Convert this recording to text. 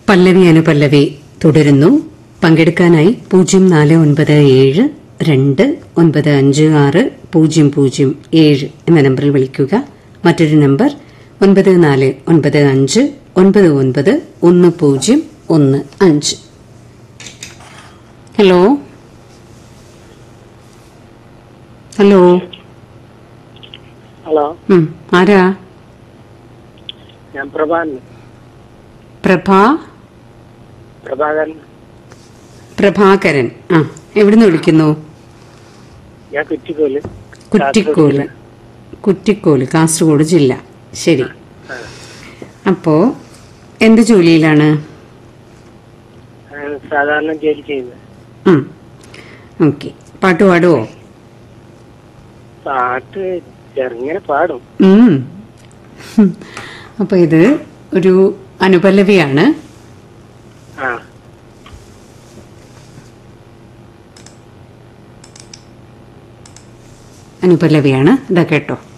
പല്ലവി അനുപല്ലവി തുടരുന്നു പങ്കെടുക്കാനായി പൂജ്യം നാല് ഒൻപത് ഏഴ് രണ്ട് ഒൻപത് അഞ്ച് ആറ് പൂജ്യം പൂജ്യം ഏഴ് എന്ന നമ്പറിൽ വിളിക്കുക മറ്റൊരു നമ്പർ ഒൻപത് നാല് ഒൻപത് അഞ്ച് ഒൻപത് ഒൻപത് ഒന്ന് പൂജ്യം ഒന്ന് അഞ്ച് ഹലോ ഹലോ ഹലോ ഉം, ആരാ ഞാൻ പ്രഭാകരൻ പ്രഭാ പ്രഭാകരൻ പ്രഭാകരൻ ആ എവിടുന്ന് വിളിക്കുന്നു ഞാൻ കുറ്റിക്കോല് കുറ്റിക്കോല് കുറ്റിക്കോല് കാസർഗോഡ് ജില്ല ശരി അപ്പോ എന്ത് ജോലിയിലാണ് ആ, സാധാരണ ജോലി ചെയ്യുന്നത് ഉം. ഓക്കെ പാട്ട് പാടുവോ പാട്ട് ചെറുങ്ങനെ പാടും ഉം. അപ്പൊ ഇത് ഒരു അനുപല്ലവിയാണ് ആ അനുപല്ലവിയാണ് ഇതാ കേട്ടോ